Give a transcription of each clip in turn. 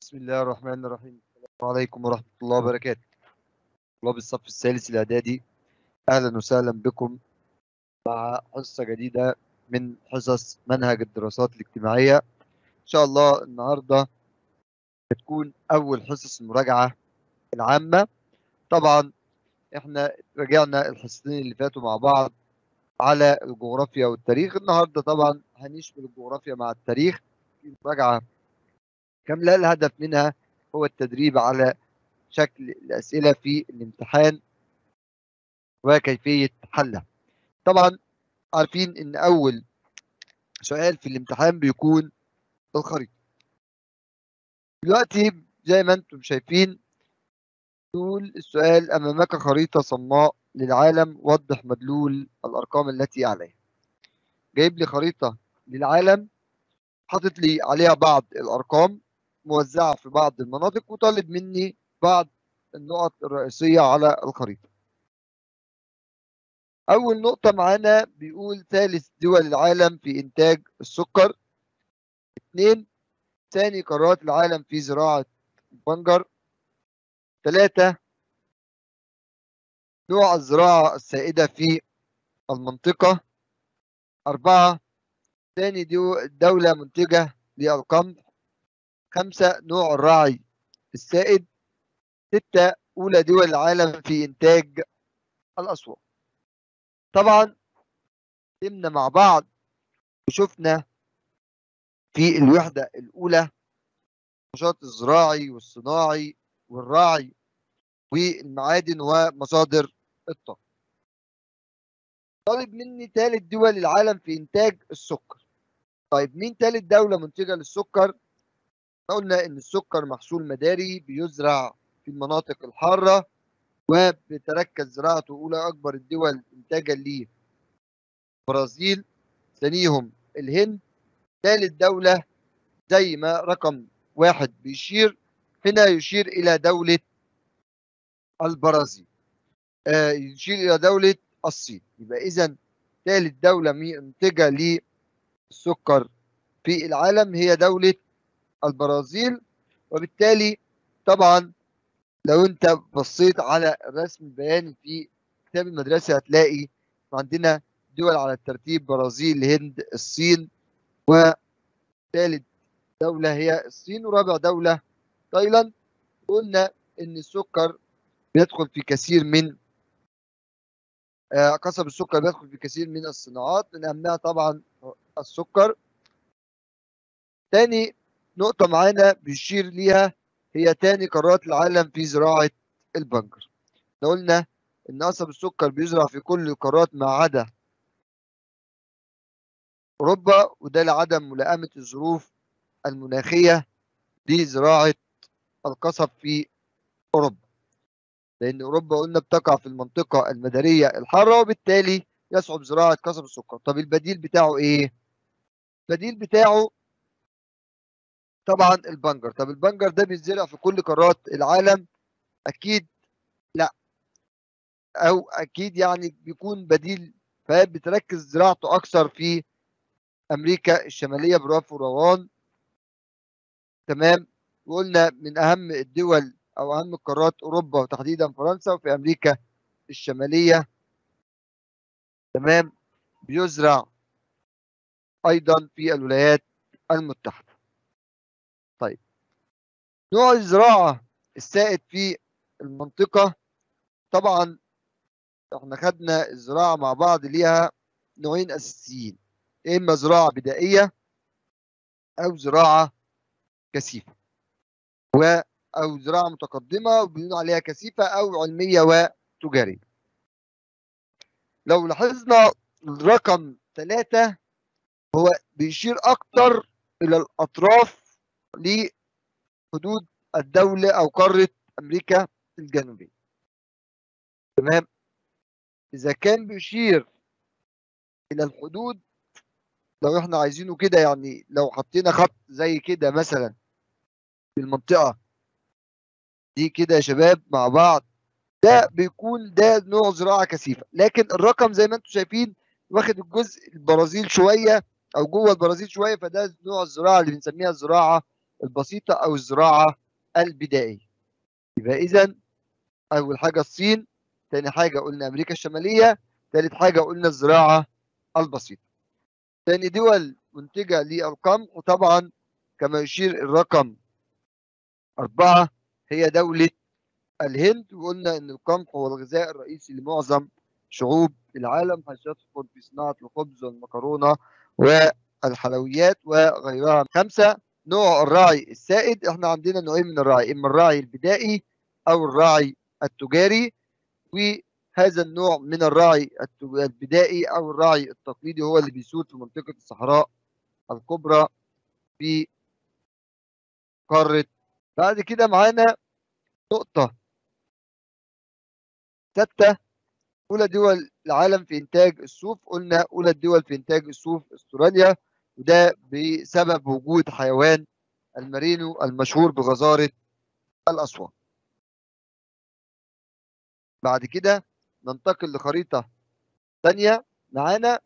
بسم الله الرحمن الرحيم السلام عليكم ورحمة الله وبركاته طلاب الصف الثالث الإعدادي أهلا وسهلا بكم مع حصة جديدة من حصص منهج الدراسات الاجتماعية إن شاء الله النهاردة هتكون أول حصص المراجعة العامة طبعا إحنا راجعنا الحصتين اللي فاتوا مع بعض على الجغرافيا والتاريخ النهاردة طبعا هنشمل الجغرافيا مع التاريخ في مراجعة كاملة الهدف منها هو التدريب على شكل الأسئلة في الامتحان وكيفية حلها طبعا عارفين إن أول سؤال في الامتحان بيكون الخريطة دلوقتي زي ما انتم شايفين تقول السؤال أمامك خريطة صماء للعالم وضح مدلول الأرقام التي عليها جايب لي خريطة للعالم حاطط لي عليها بعض الأرقام موزعة في بعض المناطق وطالب مني بعض النقط الرئيسية على الخريطة أول نقطة معانا بيقول ثالث دول العالم في إنتاج السكر اثنين ثاني قارات العالم في زراعة البنجر ثلاثة نوع الزراعة السائدة في المنطقة أربعة ثاني دولة منتجة للقمح خمسة نوع الراعي السائد ستة أولى دول العالم في إنتاج الأسواق طبعا قمنا مع بعض وشفنا في الوحدة الأولى النشاط الزراعي والصناعي والراعي والمعادن ومصادر الطاقة طالب مني ثالث دول العالم في إنتاج السكر طيب مين ثالث دولة منتجة للسكر؟ قلنا إن السكر محصول مداري بيزرع في المناطق الحارة وبتركز زراعته أولى أكبر الدول إنتاجا ليه البرازيل ثانيهم الهند ثالث دولة زي ما رقم واحد بيشير هنا يشير إلى دولة البرازيل آه يشير إلى دولة الصين يبقى إذا ثالث دولة منتجة للسكر في العالم هي دولة البرازيل وبالتالي طبعا لو انت بصيت على الرسم البياني في كتاب المدرسة هتلاقي عندنا دول على الترتيب برازيل الهند الصين وثالث دولة هي الصين ورابع دولة تايلاند قلنا ان السكر بيدخل في كثير من آه قصب السكر بيدخل في كثير من الصناعات من اهمها طبعا السكر تاني نقطة معانا بيشير ليها هي تاني قارات العالم في زراعة البنجر قلنا إن قصب السكر بيزرع في كل القارات ما عدا أوروبا وده لعدم ملائمة الظروف المناخية لزراعة القصب في أوروبا لأن أوروبا قلنا بتقع في المنطقة المدارية الحارة وبالتالي يصعب زراعة قصب السكر طب البديل بتاعه إيه؟ البديل بتاعه طبعا البنجر طب البنجر ده بيتزرع في كل قارات العالم اكيد لا او اكيد يعني بيكون بديل فبتركز زراعته اكثر في امريكا الشماليه برافو روان تمام وقلنا من اهم الدول او اهم القارات اوروبا وتحديدا فرنسا وفي امريكا الشماليه تمام بيزرع ايضا في الولايات المتحده طيب نوع الزراعة السائد في المنطقة طبعا احنا خدنا الزراعة مع بعض ليها نوعين أساسيين إما زراعة بدائية أو زراعة كثيفة و أو زراعة متقدمة وبنقول عليها كثيفة أو علمية وتجارية لو لاحظنا الرقم ثلاثة هو بيشير أكتر إلى الأطراف لحدود الدولة أو قارة أمريكا الجنوبية تمام إذا كان بيشير إلى الحدود لو إحنا عايزينه كده يعني لو حطينا خط زي كده مثلا في المنطقة دي كده يا شباب مع بعض ده بيكون ده نوع زراعة كثيفة لكن الرقم زي ما انتم شايفين واخد الجزء البرازيل شوية أو جوه البرازيل شوية فده نوع الزراعة اللي بنسميها الزراعة البسيطة أو الزراعة البدائية يبقى إذا أول حاجة الصين تاني حاجة قلنا أمريكا الشمالية تالت حاجة قلنا الزراعة البسيطة تاني دول منتجة للقمح وطبعا كما يشير الرقم أربعة هي دولة الهند وقلنا إن القمح هو الغذاء الرئيسي لمعظم شعوب العالم حيث يدخل في صناعة الخبز والمكرونة والحلويات وغيرها خمسة نوع الراعي السائد احنا عندنا نوعين من الراعي اما الراعي البدائي او الراعي التجاري وهذا النوع من الراعي البدائي او الراعي التقليدي هو اللي بيسود في منطقة الصحراء الكبرى في قارة بعد كده معانا نقطة ستة أولى دول العالم في إنتاج الصوف قلنا أولى الدول في إنتاج الصوف أستراليا وده بسبب وجود حيوان المارينو المشهور بغزارة الأسوان بعد كده ننتقل لخريطة ثانية معانا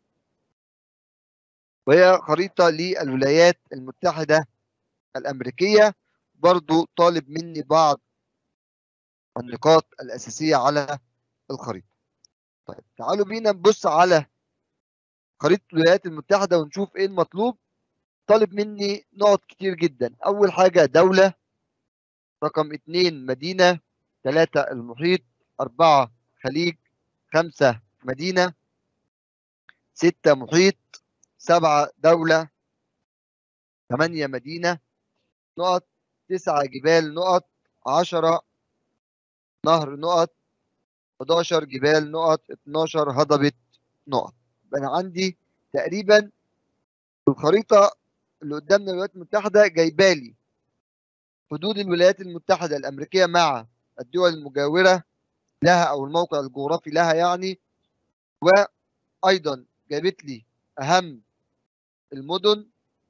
وهي خريطة للولايات المتحدة الأمريكية برضو طالب مني بعض النقاط الأساسية على الخريطة طيب تعالوا بينا نبص على خريطة الولايات المتحدة ونشوف ايه المطلوب طالب مني نقط كتير جدا أول حاجة دولة رقم اتنين مدينة ثلاثة المحيط أربعة خليج خمسة مدينة ستة محيط سبعة دولة ثمانية مدينة نقط تسعة جبال نقط عشرة نهر نقط 11 جبال نقط 12 هضبة نقط يبقى أنا عندي تقريبا الخريطة اللي قدامنا الولايات المتحدة جايبالي حدود الولايات المتحدة الأمريكية مع الدول المجاورة لها أو الموقع الجغرافي لها يعني وأيضا جابت لي أهم المدن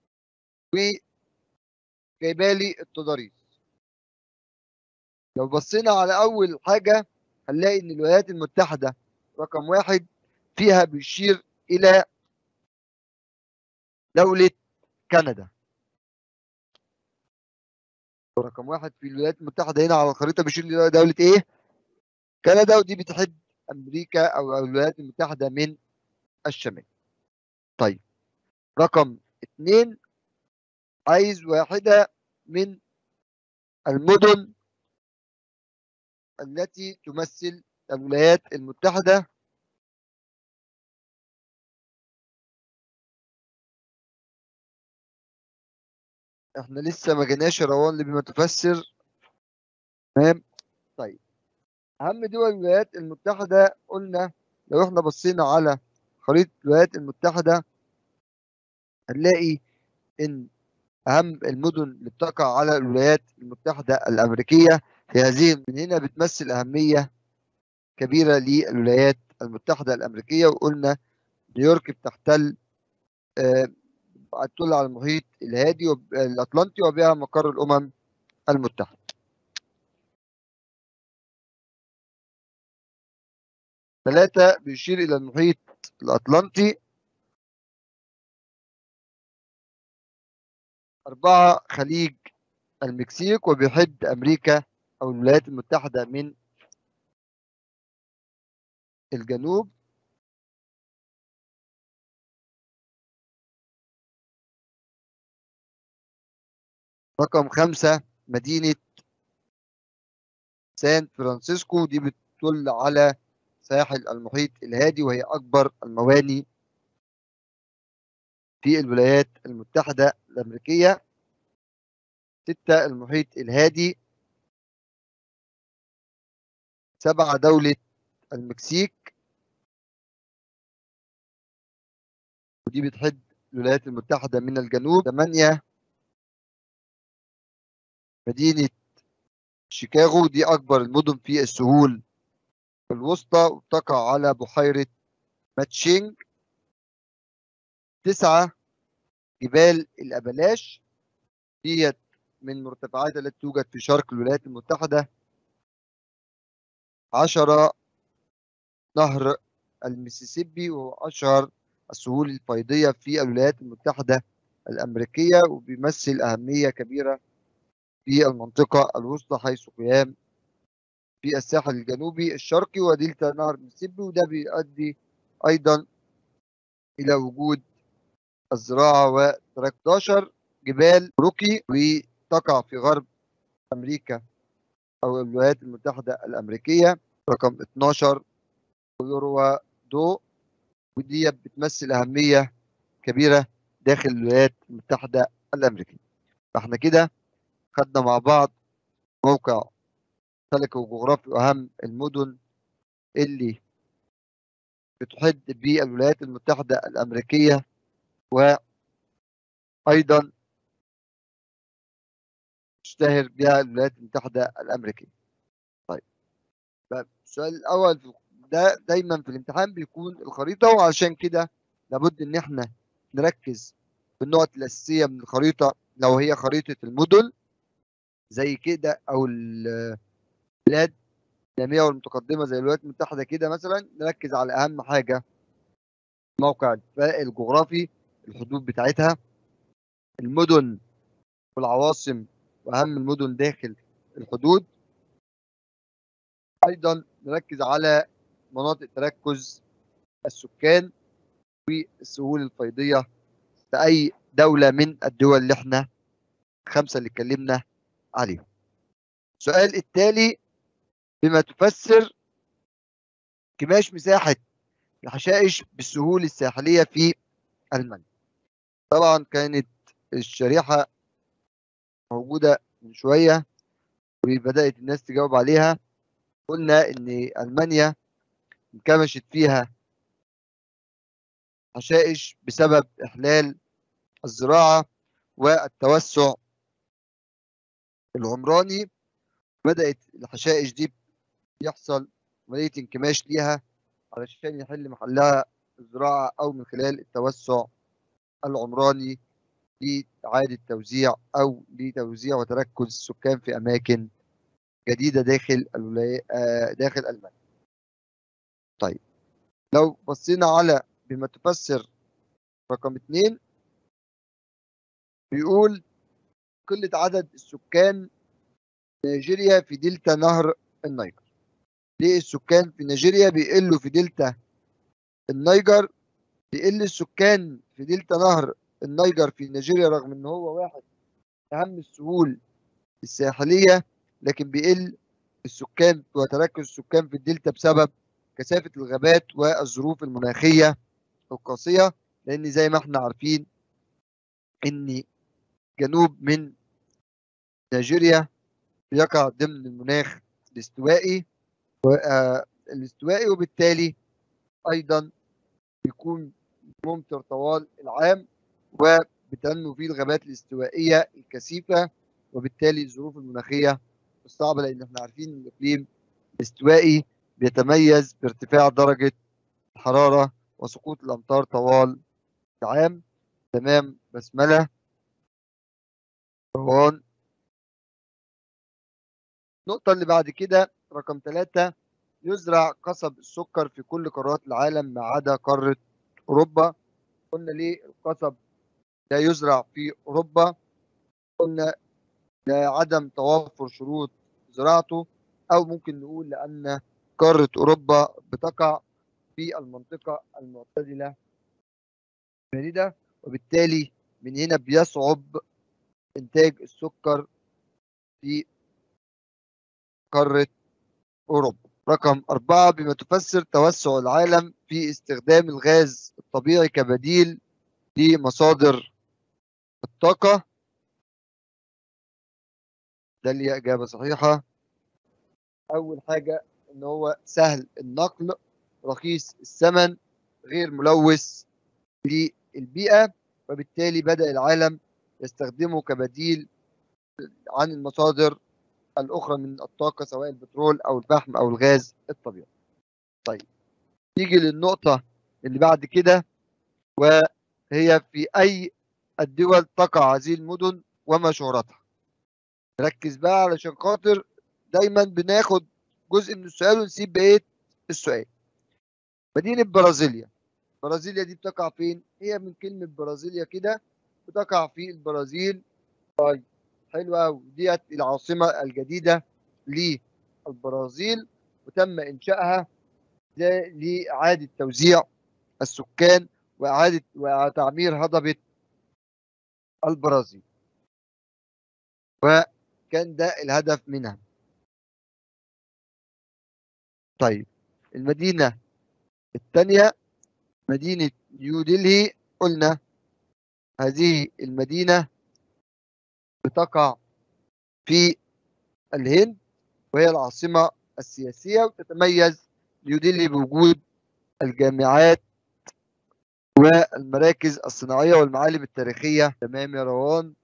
وجايبالي التضاريس لو بصينا على أول حاجة هنلاقي إن الولايات المتحدة رقم واحد فيها بيشير إلى دولة كندا رقم واحد في الولايات المتحدة هنا على الخريطة بيشير إلى دولة إيه؟ كندا ودي بتحد أمريكا أو الولايات المتحدة من الشمال. طيب رقم اثنين عايز واحدة من المدن التي تمثل الولايات المتحدة احنا لسه ما جيناش روان اللي بما تفسر تمام طيب اهم دول الولايات المتحدة قلنا لو احنا بصينا على خريطة الولايات المتحدة هنلاقي ان اهم المدن اللي بتقع على الولايات المتحدة الامريكية في هذه من هنا بتمثل اهمية كبيرة للولايات المتحدة الامريكية وقلنا نيويورك بتحتل آه تطل على المحيط الهادي الاطلنطي وبها مقر الامم المتحده ثلاثة بيشير إلى المحيط الأطلنطي أربعة خليج المكسيك وبيحد أمريكا أو الولايات المتحدة من الجنوب رقم خمسة مدينة سان فرانسيسكو دي بتطل على ساحل المحيط الهادي وهي أكبر المواني في الولايات المتحدة الأمريكية ستة المحيط الهادي سبعة دولة المكسيك ودي بتحد الولايات المتحدة من الجنوب ثمانية مدينة شيكاغو دي أكبر المدن في السهول الوسطى وتقع على بحيرة ماتشينج تسعة جبال الأبلاش ديت من المرتفعات التي توجد في شرق الولايات المتحدة عشرة نهر المسيسيبي وهو أشهر السهول الفيضية في الولايات المتحدة الأمريكية وبيمثل أهمية كبيرة في المنطقة الوسطى حيث قيام في الساحل الجنوبي الشرقي ودلتا نهر المسيسيبي وده بيؤدي أيضا إلى وجود الزراعة و 13 جبال روكي وتقع في غرب أمريكا أو الولايات المتحدة الأمريكية رقم 12 دو ودي بتمثل أهمية كبيرة داخل الولايات المتحدة الأمريكية فاحنا كده خدنا مع بعض موقع فلكي وجغرافي وأهم المدن اللي بتحد بالولايات المتحدة الأمريكية وأيضا تشتهر بها الولايات المتحدة الأمريكية طيب السؤال الأول ده دايما في الامتحان بيكون الخريطة وعشان كده لابد إن احنا نركز في النقط الأساسية من الخريطة لو هي خريطة المدن زي كده أو البلاد الإسلامية والمتقدمة زي الولايات المتحدة كده مثلا نركز على أهم حاجة موقع الجغرافي الحدود بتاعتها المدن والعواصم وأهم المدن داخل الحدود أيضا نركز على مناطق تركز السكان والسهول الفيضية في أي دولة من الدول اللي احنا خمسة اللي اتكلمنا عليهم السؤال التالي بما تفسر كماش مساحة الحشائش بالسهول الساحلية في ألمانيا طبعا كانت الشريحة موجودة من شوية وبدأت الناس تجاوب عليها قلنا إن ألمانيا انكمشت فيها حشائش بسبب إحلال الزراعة والتوسع العمراني بدأت الحشائش دي يحصل عملية انكماش ليها علشان يحل محلها الزراعة أو من خلال التوسع العمراني لإعادة توزيع أو لتوزيع وتركز السكان في أماكن جديدة داخل الولاية داخل ألمانيا. طيب لو بصينا على بما تفسر رقم اتنين بيقول قلة عدد السكان نيجيريا في دلتا نهر النيجر ليه السكان في نيجيريا بيقلوا في دلتا النيجر بيقل السكان في دلتا نهر النيجر في نيجيريا رغم ان هو واحد اهم السهول الساحليه لكن بيقل السكان وتركز السكان في الدلتا بسبب كثافه الغابات والظروف المناخيه القاسيه لان زي ما احنا عارفين ان جنوب من نيجيريا بيقع ضمن المناخ الاستوائي الاستوائي وبالتالي ايضا بيكون ممطر طوال العام وبتنمو فيه الغابات الاستوائيه الكثيفه وبالتالي الظروف المناخيه الصعبه لان احنا عارفين ان الاقليم الاستوائي بيتميز بارتفاع درجه الحراره وسقوط الامطار طوال العام تمام بسمله روان النقطة اللي بعد كده رقم ثلاثة يزرع قصب السكر في كل قارات العالم ما عدا قارة أوروبا قلنا ليه القصب لا يزرع في أوروبا قلنا لعدم توافر شروط زراعته أو ممكن نقول لأن قارة أوروبا بتقع في المنطقة المعتدلة باردة وبالتالي من هنا بيصعب إنتاج السكر في قارة أوروبا رقم أربعة بما تفسر توسع العالم في استخدام الغاز الطبيعي كبديل لمصادر الطاقة ده اللي إجابة صحيحة أول حاجة إن هو سهل النقل رخيص الثمن غير ملوث للبيئة وبالتالي بدأ العالم يستخدمه كبديل عن المصادر الأخرى من الطاقة سواء البترول أو الفحم أو الغاز الطبيعي. طيب نيجي للنقطة اللي بعد كده وهي في أي الدول تقع هذه المدن وما شهرتها. ركز بقى علشان خاطر دايما بناخد جزء من السؤال ونسيب بقية السؤال. مدينة برازيليا. برازيليا دي بتقع فين؟ هي من كلمة برازيليا كده بتقع في البرازيل. طيب حلوة وديت العاصمة الجديدة للبرازيل وتم إنشائها لإعادة توزيع السكان وإعادة وتعمير هضبة البرازيل وكان ده الهدف منها طيب المدينة الثانية مدينة نيو دلهي قلنا هذه المدينة بتقع في الهند وهي العاصمة السياسية وتتميز نيو دلهي بوجود الجامعات والمراكز الصناعية والمعالم التاريخية تمام يا روان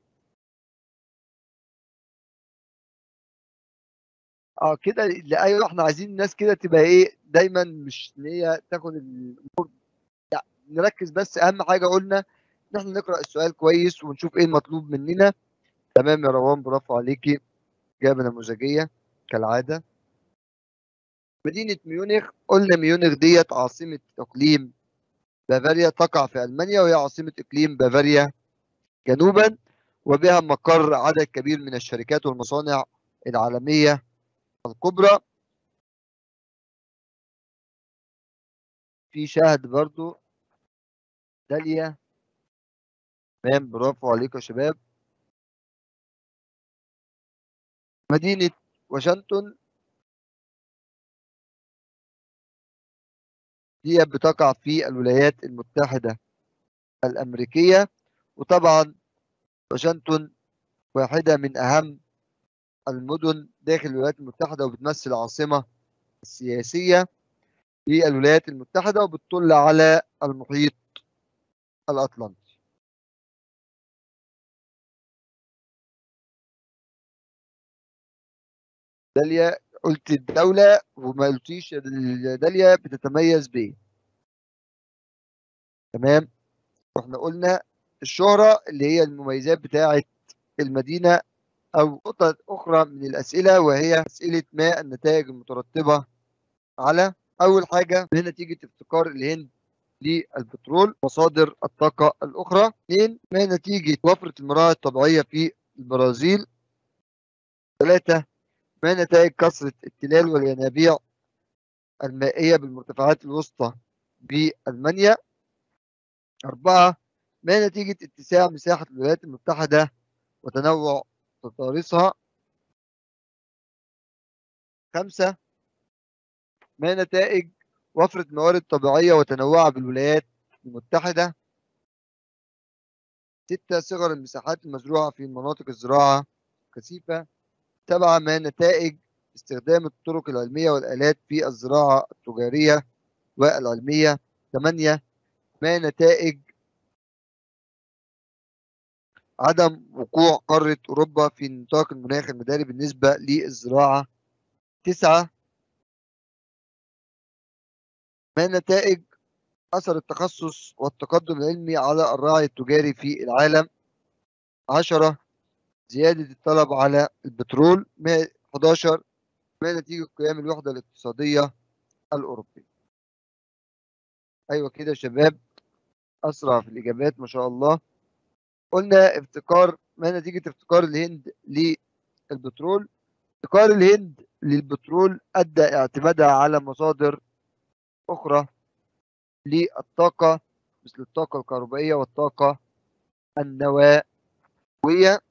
اه كده لا، ايوه احنا عايزين الناس كده تبقى ايه دايما مش ان هي تاخد الامور لا نركز بس اهم حاجه قلنا ان احنا نقرا السؤال كويس ونشوف ايه المطلوب مننا تمام يا روان برافو عليكي اجابه نموذجيه كالعاده مدينه ميونخ قلنا ميونخ ديت عاصمه اقليم بافاريا تقع في المانيا وهي عاصمه اقليم بافاريا جنوبا وبها مقر عدد كبير من الشركات والمصانع العالميه الكبرى في شاهد برضو داليا تمام برافو عليكم يا شباب مدينة واشنطن دي بتقع في الولايات المتحدة الأمريكية وطبعا واشنطن واحدة من أهم المدن داخل الولايات المتحدة وبتمثل عاصمة السياسية للولايات المتحدة وبتطل على المحيط الأطلنطي داليا قلت الدولة وما قلتيش داليا بتتميز بإيه تمام واحنا قلنا الشهرة اللي هي المميزات بتاعة المدينة أو نقطة أخرى من الأسئلة وهي أسئلة ما النتائج المترتبة على أول حاجة ما نتيجة افتقار الهند للبترول مصادر الطاقة الأخرى اثنين ما نتيجة وفرة المراعي الطبيعية في البرازيل ثلاثة ما نتائج كثرة التلال والينابيع المائية بالمرتفعات الوسطى بألمانيا أربعة ما نتيجة اتساع مساحة الولايات المتحدة وتنوع تضاريسها خمسة ما نتائج وفرة موارد طبيعية وتنوعها بالولايات المتحدة ستة صغر المساحات المزروعة في مناطق الزراعة كثيفة سبعة ما نتائج استخدام الطرق العلمية والآلات في الزراعة التجارية والعلمية ثمانية ما نتائج عدم وقوع قارة أوروبا في نطاق المناخ المداري بالنسبة للزراعة تسعة ما نتائج أثر التخصص والتقدم العلمي على الراعي التجاري في العالم عشرة زيادة الطلب على البترول 11 ما نتيجة قيام الوحدة الاقتصادية الأوروبية أيوة كده يا شباب أسرع في الإجابات ما شاء الله قلنا افتقار ما نتيجة افتقار الهند للبترول افتقار الهند للبترول أدى اعتمادها على مصادر أخرى للطاقة مثل الطاقة الكهربائية والطاقة النووية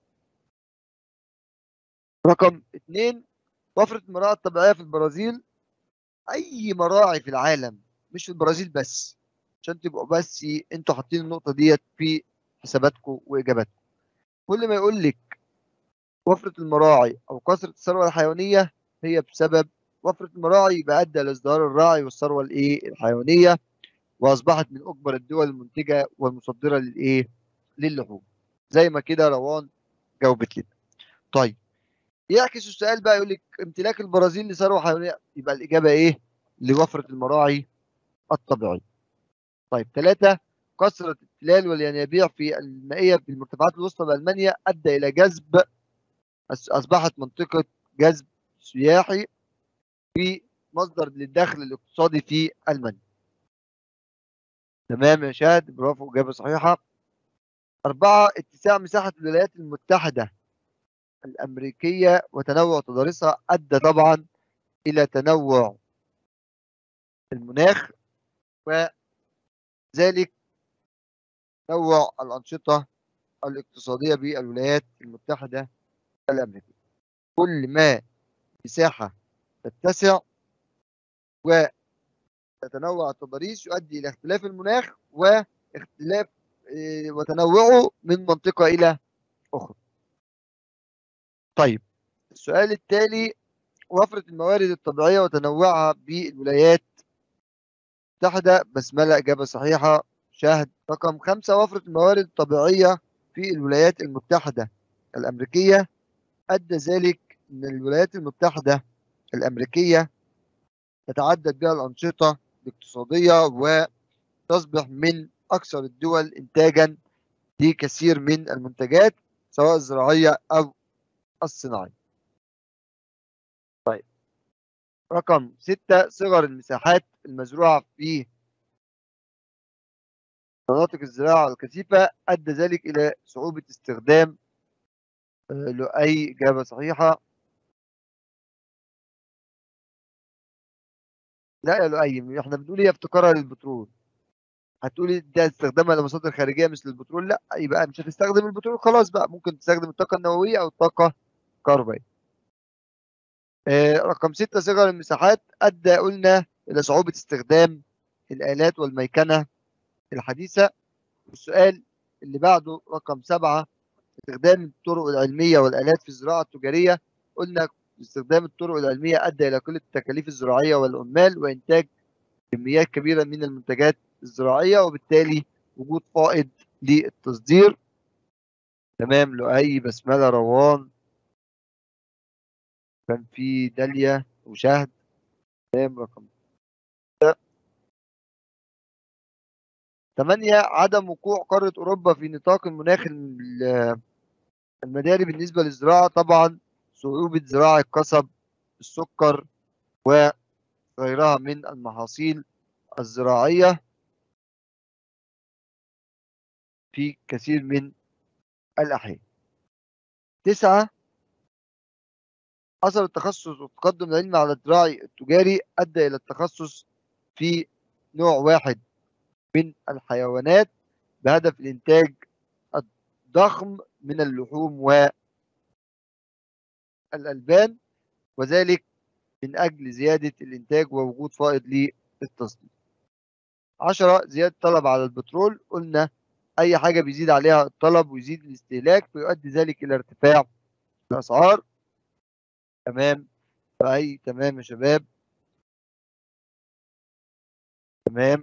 رقم اثنين وفرة المراعي الطبيعية في البرازيل أي مراعي في العالم مش في البرازيل بس عشان تبقوا بس انتوا حاطين النقطة ديت في حساباتكم وإجاباتكم كل ما يقول لك وفرة المراعي أو كثرة الثروة الحيوانية هي بسبب وفرة المراعي يبقى أدى لازدهار الراعي والثروة الإيه الحيوانية وأصبحت من أكبر الدول المنتجة والمصدرة للإيه للحوم زي ما كده روان جاوبت لنا طيب يعكس السؤال بقى يقول لك امتلاك البرازيل لثروة حيوانية يبقى الإجابة إيه لوفرة المراعي الطبيعية طيب ثلاثة كثرة التلال والينابيع في المائية في المرتفعات الوسطى بألمانيا أدى إلى جذب أصبحت منطقة جذب سياحي في مصدر للدخل الاقتصادي في ألمانيا تمام يا شاهد برافو إجابة صحيحة أربعة اتساع مساحة الولايات المتحدة الأمريكية وتنوع تضاريسها أدى طبعا إلى تنوع المناخ وذلك تنوع الأنشطة الاقتصادية بالولايات المتحدة الأمريكية كل ما مساحة تتسع وتتنوع التضاريس يؤدي إلى اختلاف المناخ واختلاف وتنوعه من منطقة إلى أخرى طيب السؤال التالي وفرة الموارد الطبيعية وتنوعها بالولايات المتحدة بسملة إجابة صحيحة شاهد رقم خمسة وفرة الموارد الطبيعية في الولايات المتحدة الأمريكية أدى ذلك أن الولايات المتحدة الأمريكية تتعدد بها الأنشطة الاقتصادية وتصبح من أكثر الدول إنتاجا لكثير من المنتجات سواء الزراعية أو الصناعية طيب رقم ستة صغر المساحات المزروعة في مناطق الزراعة الكثيفة أدى ذلك إلى صعوبة استخدام لؤي إجابة صحيحة لا يا لؤي احنا بنقول هي افتقارها للبترول هتقولي ده استخدامها لمصادر خارجيه مثل البترول لا يبقى مش هتستخدم البترول خلاص بقى ممكن تستخدم الطاقه النوويه او الطاقه الكهربائيه آه رقم ستة صغر المساحات أدى قلنا إلى صعوبة استخدام الآلات والميكنة الحديثة والسؤال اللي بعده رقم سبعة استخدام الطرق العلمية والآلات في الزراعة التجارية قلنا استخدام الطرق العلمية أدى إلى قلة التكاليف الزراعية والعمال وإنتاج كميات كبيرة من المنتجات الزراعية وبالتالي وجود فائض للتصدير تمام لؤي بسملة روان كان في داليا وشهد تمام رقم ثمانية عدم وقوع قارة أوروبا في نطاق المناخ المداري بالنسبة للزراعة طبعا صعوبة زراعة قصب السكر وغيرها من المحاصيل الزراعية في كثير من الأحيان تسعة أثر التخصص والتقدم العلمي على الزراعي التجاري أدى إلى التخصص في نوع واحد من الحيوانات بهدف الإنتاج الضخم من اللحوم والألبان وذلك من أجل زيادة الإنتاج ووجود فائض للتصدير. عشرة زيادة الطلب على البترول قلنا أي حاجة بيزيد عليها الطلب ويزيد الاستهلاك فيؤدي ذلك إلى ارتفاع الأسعار تمام فأي تمام يا شباب تمام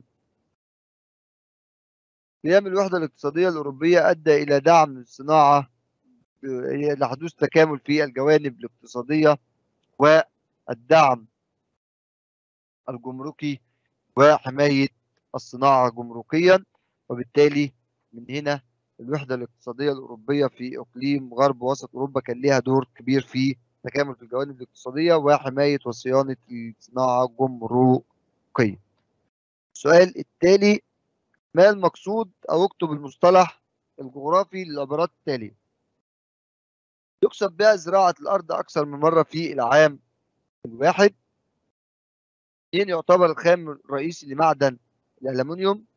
قيام الوحدة الاقتصادية الأوروبية أدى إلى دعم الصناعة لحدوث تكامل في الجوانب الاقتصادية والدعم الجمركي وحماية الصناعة جمركيا وبالتالي من هنا الوحدة الاقتصادية الأوروبية في إقليم غرب وسط أوروبا كان لها دور كبير في تكامل في الجوانب الاقتصادية وحماية وصيانة الصناعة الجمركية. السؤال التالي ما المقصود أو اكتب المصطلح الجغرافي للعبارات التالية. يقصد بها زراعة الأرض أكثر من مرة في العام الواحد. اثنين يعتبر الخام الرئيسي لمعدن الألمنيوم.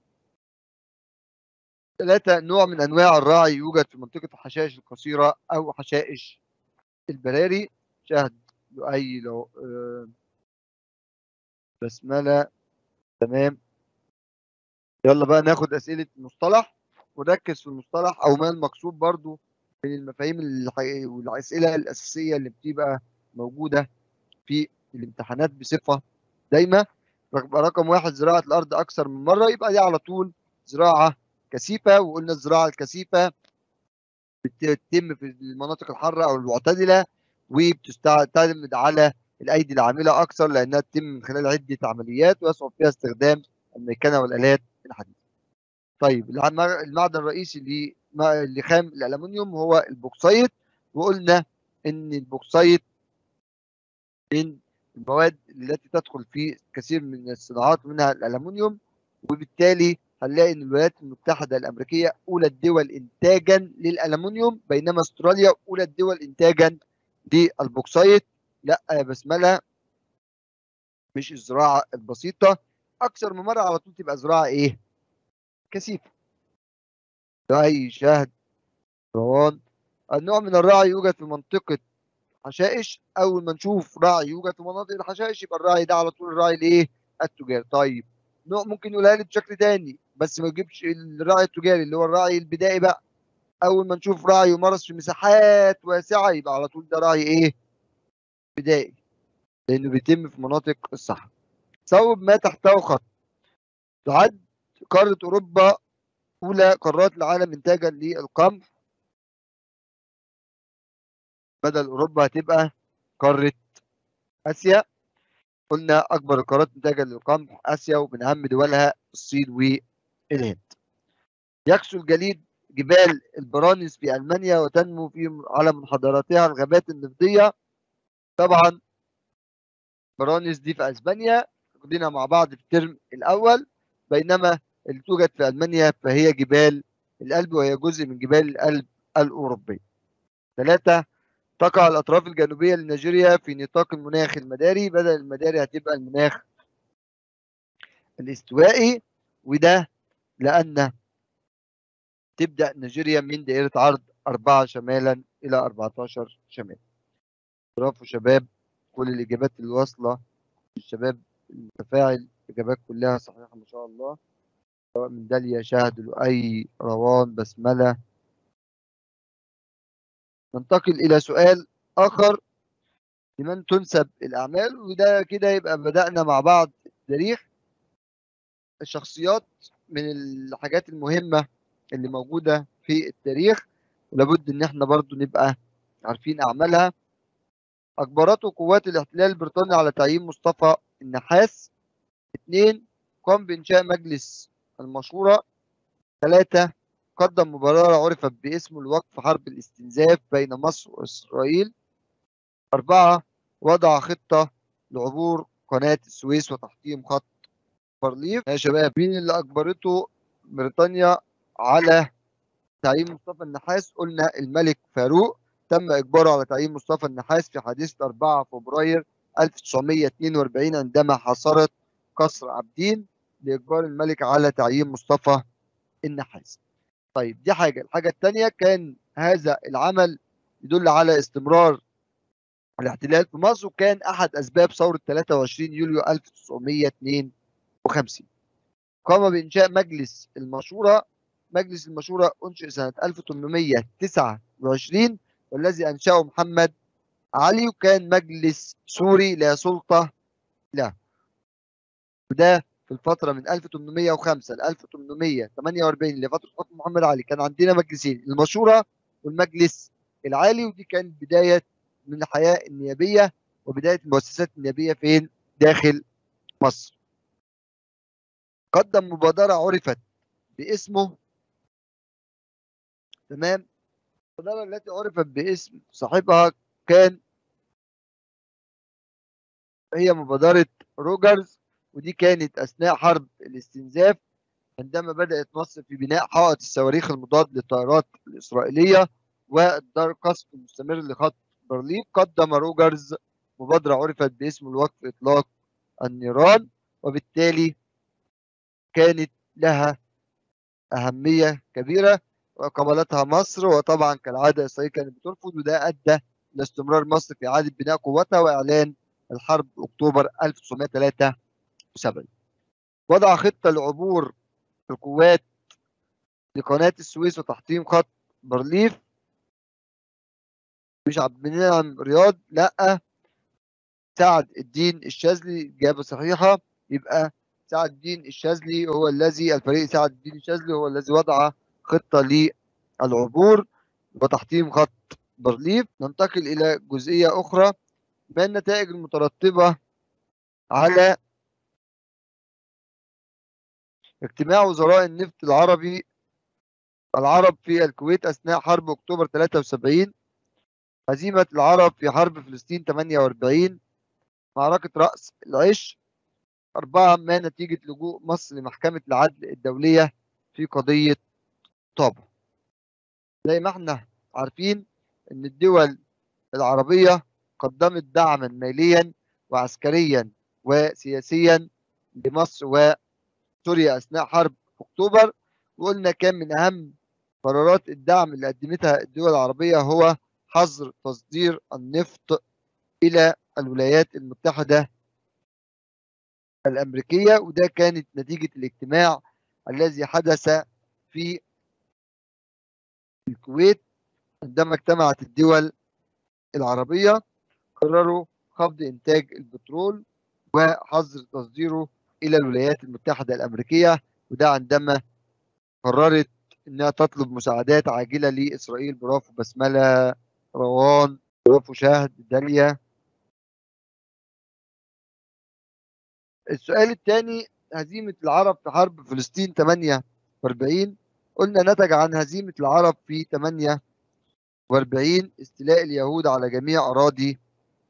ثلاثة نوع من أنواع الراعي يوجد في منطقة الحشائش القصيرة أو حشائش البراري شهد لؤي لو آه بسملة تمام يلا بقى ناخد أسئلة مصطلح ونركز في المصطلح أو ما المقصود برضو من المفاهيم والأسئلة الأساسية اللي بتبقى موجودة في الامتحانات بصفة دايمة رقم واحد زراعة الأرض أكثر من مرة يبقى دي على طول زراعة كثيفة وقلنا الزراعة الكثيفة بتتم في المناطق الحارة أو المعتدلة وبتعتمد على الأيدي العاملة أكثر لأنها تتم من خلال عدة عمليات ويصعب فيها استخدام الميكنة والآلات الحديثة. طيب المعدن الرئيسي لخام الألمنيوم هو البوكسيت وقلنا إن البوكسيت من المواد التي تدخل في كثير من الصناعات منها الألمنيوم وبالتالي هنلاقي ان الولايات المتحده الامريكيه اولى الدول انتاجا للالومنيوم بينما استراليا اولى الدول انتاجا للبوكسايت لا يا بسمله مش الزراعه البسيطه اكثر من مره على طول تبقى زراعه ايه كثيفه رعي شهد روان النوع من الرعي يوجد في منطقه حشائش اول ما نشوف راعي يوجد في مناطق الحشائش يبقى الراعي ده على طول الراعي الايه التجاري طيب نوع ممكن يقولها لي بشكل تاني بس ما يجيبش الراعي التجاري اللي هو الراعي البدائي بقى اول ما نشوف راعي يمارس في مساحات واسعه يبقى على طول ده راعي ايه بدائي لانه بيتم في مناطق الصحراء صوب ما تحته خط تعد قاره اوروبا اولى قارات العالم انتاجا للقمح بدل اوروبا هتبقى قاره اسيا قلنا اكبر القارات انتاجا للقمح اسيا ومن اهم دولها الصين والهند يكسو الجليد جبال البرانس في المانيا وتنمو في على منحدراتها الغابات النفطيه طبعا برانس دي في اسبانيا خدينا مع بعض في الترم الاول بينما اللي توجد في المانيا فهي جبال الألب وهي جزء من جبال الألب الأوروبية. ثلاثة تقع الأطراف الجنوبية لنيجيريا في نطاق المناخ المداري بدل المداري هتبقى المناخ الاستوائي وده لأن تبدأ نيجيريا من دائرة عرض 4 شمالا إلى 14 شمالا. برافو شباب كل الإجابات اللي واصلة الشباب المتفاعل الإجابات كلها صحيحة ما شاء الله. سواء من داليا شهد لؤي روان بسملة ننتقل إلى سؤال آخر لمن تنسب الأعمال وده كده يبقى بدأنا مع بعض التاريخ الشخصيات من الحاجات المهمة اللي موجودة في التاريخ ولابد إن احنا برضو نبقى عارفين أعمالها أجبرته قوات الاحتلال البريطاني على تعيين مصطفى النحاس اثنين قام بإنشاء مجلس المشورة ثلاثة قدم مباراة عرفت باسم الوقف حرب الاستنزاف بين مصر وإسرائيل أربعة وضع خطة لعبور قناة السويس وتحطيم خط بارليف يا شباب مين اللي أجبرته بريطانيا على تعيين مصطفى النحاس قلنا الملك فاروق تم إجباره على تعيين مصطفى النحاس في حادثة 4 فبراير 1942 عندما حاصرت قصر عابدين لإجبار الملك على تعيين مصطفى النحاس طيب دي حاجة الحاجة الثانية كان هذا العمل يدل على استمرار الاحتلال في مصر وكان أحد أسباب ثورة 23 يوليو 1952 قام بإنشاء مجلس المشورة مجلس المشورة أنشئ سنة 1829 والذي أنشأه محمد علي وكان مجلس سوري لا سلطة له وده في الفترة من 1805 ل 1848 لفترة حكم محمد علي كان عندنا مجلسين المشورة والمجلس العالي ودي كانت بداية من الحياة النيابية وبداية المؤسسات النيابية فين؟ داخل مصر. قدم مبادرة عرفت باسمه تمام؟ المبادرة التي عرفت باسم صاحبها كان هي مبادرة روجرز ودي كانت أثناء حرب الاستنزاف عندما بدأت مصر في بناء حائط الصواريخ المضاد للطائرات الإسرائيلية وإصدار قصف مستمر لخط برلين قدم روجرز مبادرة عرفت باسم الوقف إطلاق النيران وبالتالي كانت لها أهمية كبيرة وقبلتها مصر وطبعا كالعادة إسرائيل كانت بترفض وده أدى لاستمرار مصر في إعادة بناء قوتها وإعلان الحرب أكتوبر 1973 وضع خطة لعبور القوات لقناة السويس وتحطيم خط بارليف مش عبد المنعم رياض لا سعد الدين الشاذلي إجابة صحيحة يبقى سعد الدين الشاذلي هو الذي الفريق سعد الدين الشاذلي هو الذي وضع خطة للعبور وتحطيم خط بارليف ننتقل إلى جزئية أخرى ما النتائج المترتبة على اجتماع وزراء النفط العربي العرب في الكويت أثناء حرب أكتوبر 73 هزيمة العرب في حرب فلسطين 48 معركة رأس العش أربعة ما نتيجة لجوء مصر لمحكمة العدل الدولية في قضية طابة زي ما احنا عارفين ان الدول العربية قدمت دعما ماليا وعسكريا وسياسيا لمصر وسوريا أثناء حرب أكتوبر وقلنا كان من أهم قرارات الدعم اللي قدمتها الدول العربية هو حظر تصدير النفط إلى الولايات المتحدة الأمريكية وده كانت نتيجة الاجتماع الذي حدث في الكويت عندما اجتمعت الدول العربية قرروا خفض إنتاج البترول وحظر تصديره إلى الولايات المتحدة الأمريكية وده عندما قررت إنها تطلب مساعدات عاجلة لإسرائيل برافو بسملة روان برافو شاهد داليا السؤال الثاني هزيمة العرب في حرب فلسطين 48 قلنا نتج عن هزيمة العرب في 48 استيلاء اليهود على جميع أراضي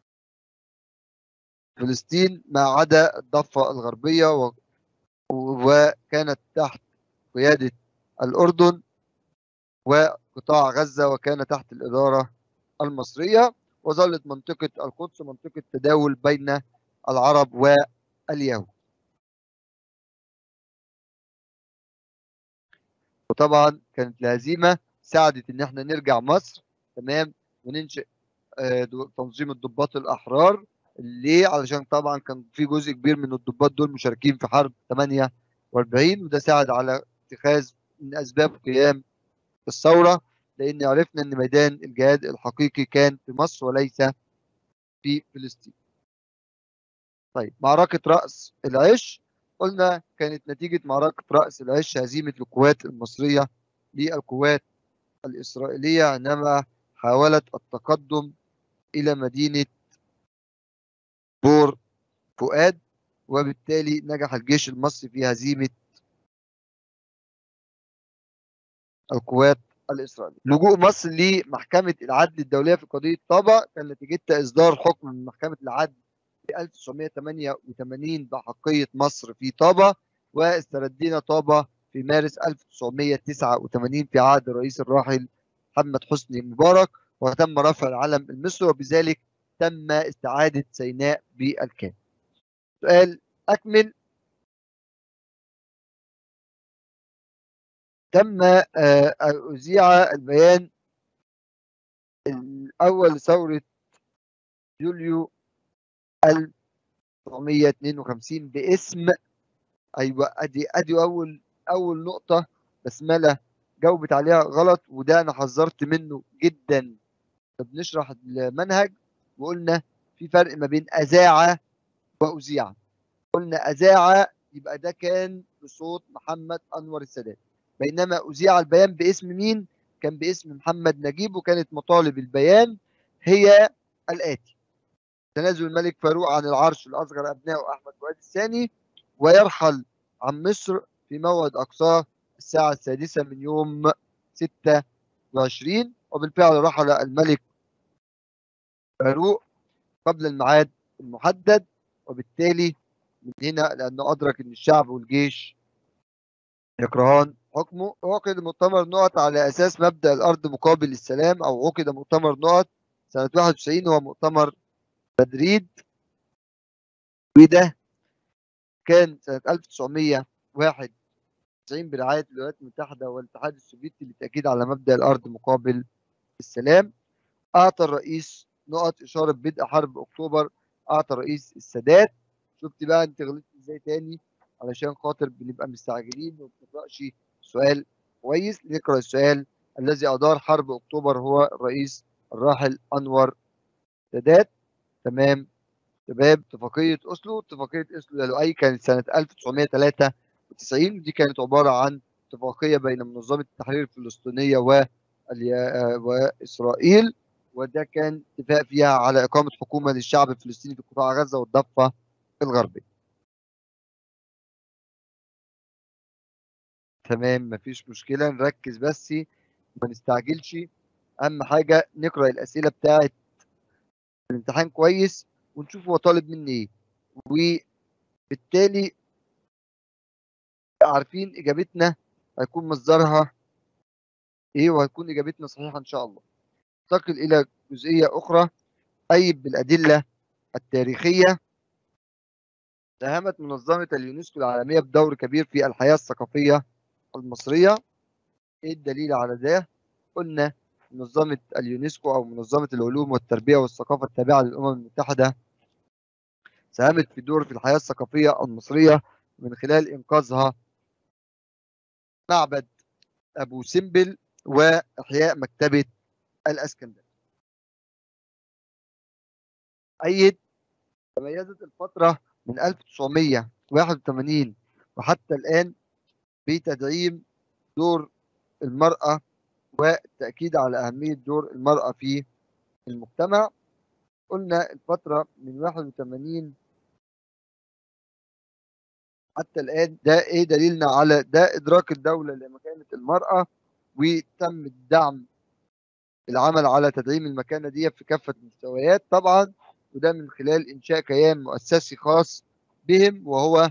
فلسطين ما عدا الضفة الغربية و... وكانت تحت قيادة الأردن وقطاع غزة وكان تحت الإدارة المصرية وظلت منطقة القدس منطقة تداول بين العرب واليهود وطبعا كانت الهزيمة ساعدت ان احنا نرجع مصر تمام وننشئ تنظيم الضباط الاحرار ليه علشان طبعا كان في جزء كبير من الضباط دول مشاركين في حرب 48 وده ساعد على اتخاذ من اسباب قيام الثوره لان عرفنا ان ميدان الجهاد الحقيقي كان في مصر وليس في فلسطين. طيب معركه راس العش قلنا كانت نتيجه معركه راس العش هزيمه القوات المصريه للقوات الاسرائيليه عندما حاولت التقدم الى مدينه بور فؤاد وبالتالي نجح الجيش المصري في هزيمة القوات الإسرائيلية لجوء مصر لمحكمة العدل الدولية في قضية طابة كان نتيجتها إصدار حكم من محكمة العدل في 1988 بحقية مصر في طابة واستردينا طابة في مارس 1989 في عهد الرئيس الراحل محمد حسني مبارك وتم رفع العلم المصري وبذلك تم استعادة سيناء بالكامل. سؤال أكمل تم أذيع البيان الأول لثورة يوليو 1952 باسم أيوة أدي أدي أول أول نقطة بسملة جاوبت عليها غلط وده أنا حذرت منه جدا بنشرح المنهج وقلنا في فرق ما بين أذاعة وأذيع قلنا أذاعة يبقى ده كان بصوت محمد أنور السادات بينما أذيع البيان باسم مين؟ كان باسم محمد نجيب وكانت مطالب البيان هي الآتي تنازل الملك فاروق عن العرش الأصغر أبنائه أحمد فؤاد الثاني ويرحل عن مصر في موعد أقصاه الساعة السادسة من يوم 26 وبالفعل رحل الملك فاروق قبل الميعاد المحدد وبالتالي من هنا لأنه أدرك أن الشعب والجيش يكرهان حكمه عقد مؤتمر نقط على أساس مبدأ الأرض مقابل السلام أو عقد مؤتمر نقط سنة 91 هو مؤتمر مدريد وده كان سنة 1991 برعاية الولايات المتحدة والاتحاد السوفيتي للتأكيد على مبدأ الأرض مقابل السلام أعطى الرئيس نقط إشارة بدء حرب أكتوبر أعطى الرئيس السادات شفت بقى أنت غلطت إزاي تاني علشان خاطر بنبقى مستعجلين وما بنقرأش سؤال كويس نقرأ السؤال الذي أدار حرب أكتوبر هو الرئيس الراحل أنور سادات تمام شباب اتفاقية أسلو اتفاقية أسلو يا لؤي كانت سنة 1993 دي كانت عبارة عن اتفاقية بين منظمة التحرير الفلسطينية و وإسرائيل وده كان اتفاق فيها على إقامة حكومة للشعب الفلسطيني في قطاع غزة والضفة الغربية تمام مفيش مشكلة نركز بس ما نستعجلش أهم حاجة نقرأ الأسئلة بتاعة الامتحان كويس ونشوف هو طالب مني إيه بالتالي عارفين اجابتنا هيكون مصدرها ايه وهتكون اجابتنا صحيحه ان شاء الله ننتقل الى جزئيه اخرى ايد بالادله التاريخيه ساهمت منظمه اليونسكو العالميه بدور كبير في الحياه الثقافيه المصريه ايه الدليل على ده قلنا منظمه اليونسكو او منظمه العلوم والتربيه والثقافه التابعه للامم المتحده ساهمت في دور في الحياه الثقافيه المصريه من خلال انقاذها معبد ابو سمبل واحياء مكتبه الاسكندريه أيد تميزت الفترة من 1981 وحتى الآن بتدعيم دور المرأة والتأكيد على أهمية دور المرأة في المجتمع قلنا الفترة من 81 حتى الآن ده إيه دليلنا على ده إدراك الدولة لمكانة المرأة وتم الدعم العمل على تدعيم المكانة دي في كافة المستويات طبعا وده من خلال إنشاء كيان مؤسسي خاص بهم وهو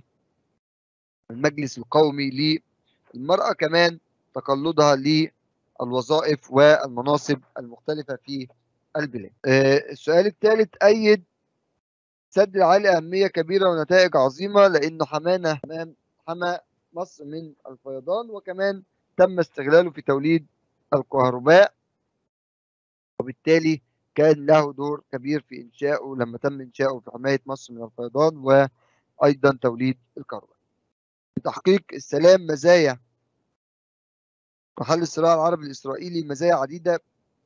المجلس القومي للمرأة كمان تقلدها للوظائف والمناصب المختلفة في البلاد آه السؤال الثالث أيد سد العالي أهمية كبيرة ونتائج عظيمة لأنه حمانا حمام حمى مصر من الفيضان وكمان تم استغلاله في توليد الكهرباء وبالتالي كان له دور كبير في إنشائه لما تم إنشائه في حماية مصر من الفيضان وأيضا توليد الكهرباء. لتحقيق السلام مزايا وحل الصراع العربي الإسرائيلي مزايا عديدة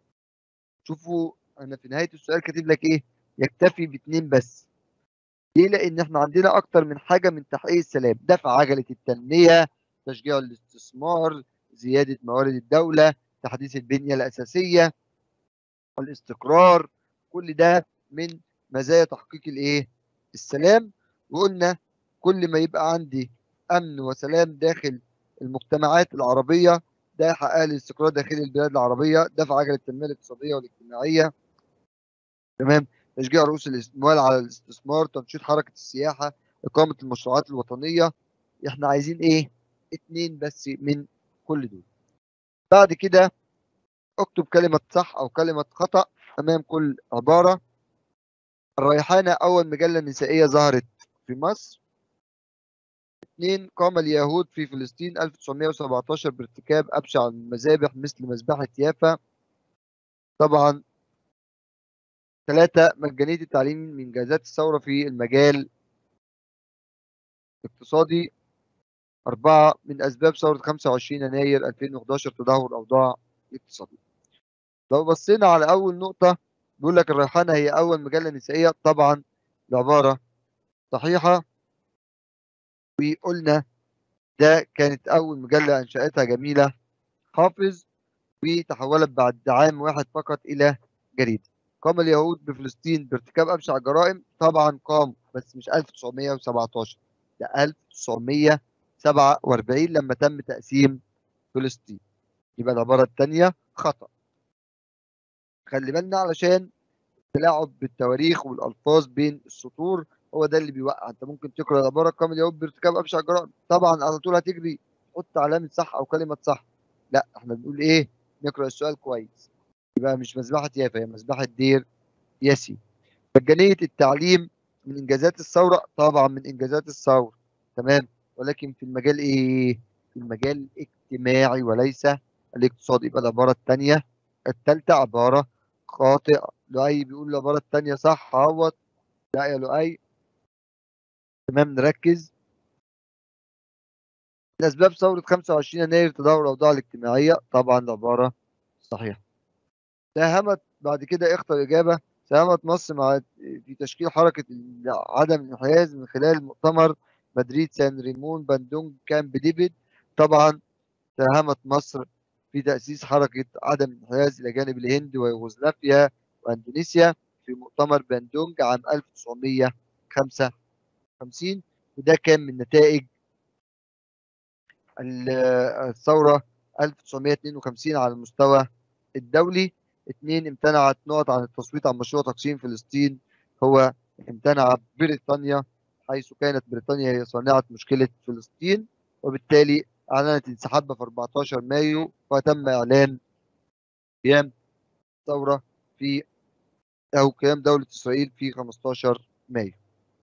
شوفوا أنا في نهاية السؤال كاتب لك إيه؟ يكتفي باثنين بس. ليه؟ لأن إحنا عندنا أكتر من حاجة من تحقيق السلام، دفع عجلة التنمية، تشجيع الاستثمار، زيادة موارد الدولة، تحديث البنية الأساسية، الاستقرار كل ده من مزايا تحقيق الايه السلام وقلنا كل ما يبقى عندي امن وسلام داخل المجتمعات العربيه ده يحقق لي استقرار داخل البلاد العربيه دفع عجله التنميه الاقتصاديه والاجتماعيه تمام تشجيع رؤوس الاموال على الاستثمار تنشيط حركه السياحه اقامه المشروعات الوطنيه احنا عايزين ايه اتنين بس من كل دول بعد كده اكتب كلمة صح أو كلمة خطأ أمام كل عبارة الريحانة أول مجلة نسائية ظهرت في مصر اثنين قام اليهود في فلسطين 1917 بارتكاب أبشع المذابح مثل مذبحة يافا طبعا ثلاثة مجانية التعليم من إنجازات الثورة في المجال الاقتصادي أربعة من أسباب ثورة 25 يناير 2011 تدهور الأوضاع الاقتصادية لو بصينا على أول نقطة بيقول لك الريحانة هي أول مجلة نسائية طبعا العبارة صحيحة وقلنا ده كانت أول مجلة أنشأتها جميلة حافظ وتحولت بعد عام واحد فقط إلى جريدة قام اليهود بفلسطين بارتكاب أبشع الجرائم طبعا قام بس مش 1917 ده 1947 لما تم تقسيم فلسطين يبقى العبارة الثانية خطأ خلي بالنا علشان التلاعب بالتواريخ والألفاظ بين السطور هو ده اللي بيوقع انت ممكن تقرا العباره قام اليهود بارتكاب ابشع الجرائم طبعا على طول هتجري تحط علامه صح او كلمه صح لا احنا بنقول ايه نقرا السؤال كويس يبقى مش مذبحه يافا هي مذبحه دير ياسي مجانيه التعليم من انجازات الثوره طبعا من انجازات الثوره تمام ولكن في المجال ايه في المجال الاجتماعي وليس الاقتصادي يبقى العباره الثانيه الثالثه عباره خاطئه لؤي بيقول العباره الثانيه صح عوض لا يا لؤي تمام نركز من أسباب ثورة 25 يناير تدهور الأوضاع الاجتماعية طبعا العبارة صحيحة ساهمت بعد كده اختر الإجابة ساهمت مصر مع في تشكيل حركة عدم الانحياز من خلال مؤتمر مدريد سان ريمون باندونج كامب ديفيد طبعا ساهمت مصر في تأسيس حركة عدم الانحياز إلى جانب الهند ويوغوسلافيا وأندونيسيا في مؤتمر باندونج عام 1905 50 وده كان من نتائج الثورة 1952 على المستوى الدولي اثنين امتنعت نقط عن التصويت عن مشروع تقسيم فلسطين هو امتنع بريطانيا حيث كانت بريطانيا هي صانعة مشكلة فلسطين وبالتالي أعلنت انسحابها في 14 مايو وتم إعلان قيام ثورة في أو قيام دولة إسرائيل في 15 مايو.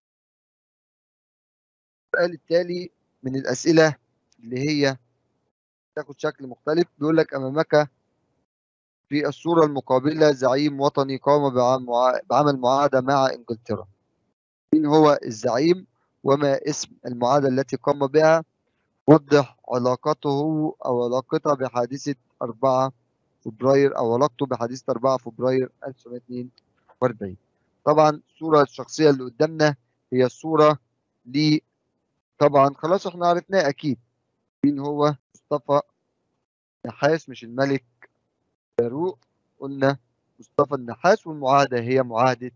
السؤال التالي من الأسئلة اللي هي تاخد شكل مختلف بيقول لك أمامك في الصورة المقابلة زعيم وطني قام بعمل معاهدة مع إنجلترا. مين هو الزعيم وما اسم المعاهدة التي قام بها؟ وضح علاقته أو علاقتها بحادثة 4 فبراير أو علاقته بحادثة 4 فبراير 1942 طبعا الصورة الشخصية اللي قدامنا هي الصورة ل طبعا خلاص احنا عرفناه أكيد مين هو مصطفى نحاس مش الملك فاروق قلنا مصطفى النحاس والمعاهدة هي معاهدة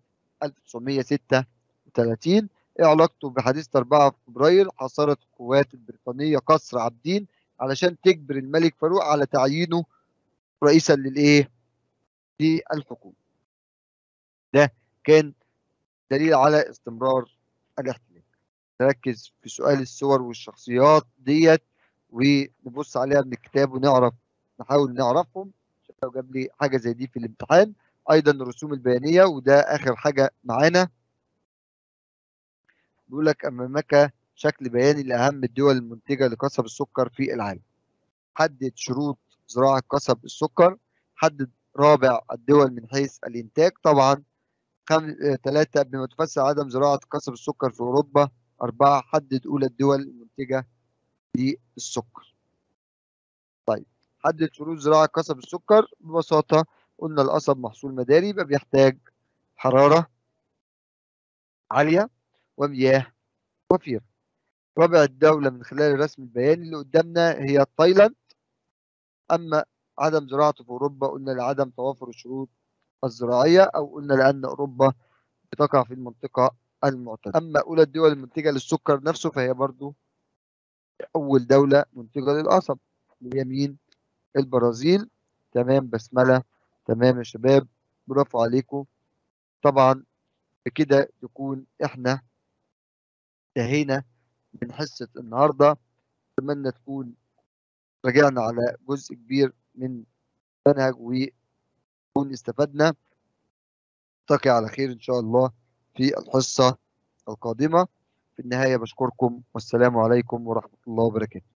1936 ايه علاقته بحادثة 4 فبراير حصرت القوات البريطانية قصر عابدين علشان تجبر الملك فاروق على تعيينه رئيسا للايه؟ للحكومة. ده كان دليل على استمرار الاحتلال. نركز في سؤال الصور والشخصيات ديت ونبص عليها من الكتاب ونعرف نحاول نعرفهم عشان لو جاب لي حاجة زي دي في الامتحان. أيضا الرسوم البيانية وده آخر حاجة معانا. بيقول لك أمامك شكل بياني لأهم الدول المنتجة لقصب السكر في العالم. حدد شروط زراعة قصب السكر حدد رابع الدول من حيث الإنتاج طبعا خم... ثلاثة قبل ما تفسر عدم زراعة قصب السكر في أوروبا أربعة حدد أولى الدول المنتجة للسكر طيب حدد شروط زراعة قصب السكر ببساطة قلنا القصب محصول مداري يبقى بيحتاج حرارة عالية ومياه وفيرة رابع الدولة من خلال الرسم البياني اللي قدامنا هي تايلاند أما عدم زراعته في أوروبا قلنا لعدم توافر الشروط الزراعية أو قلنا لأن أوروبا بتقع في المنطقة المعتدلة أما أولى الدول المنتجة للسكر نفسه فهي برضو أول دولة منتجة للقصب اللي هي مين؟ البرازيل تمام بسملة تمام يا شباب برافو عليكم طبعا بكده يكون احنا انتهينا من حصة النهاردة أتمنى تكون رجعنا على جزء كبير من منهج ونكون استفدنا نلتقي على خير إن شاء الله في الحصة القادمة في النهاية بشكركم والسلام عليكم ورحمة الله وبركاته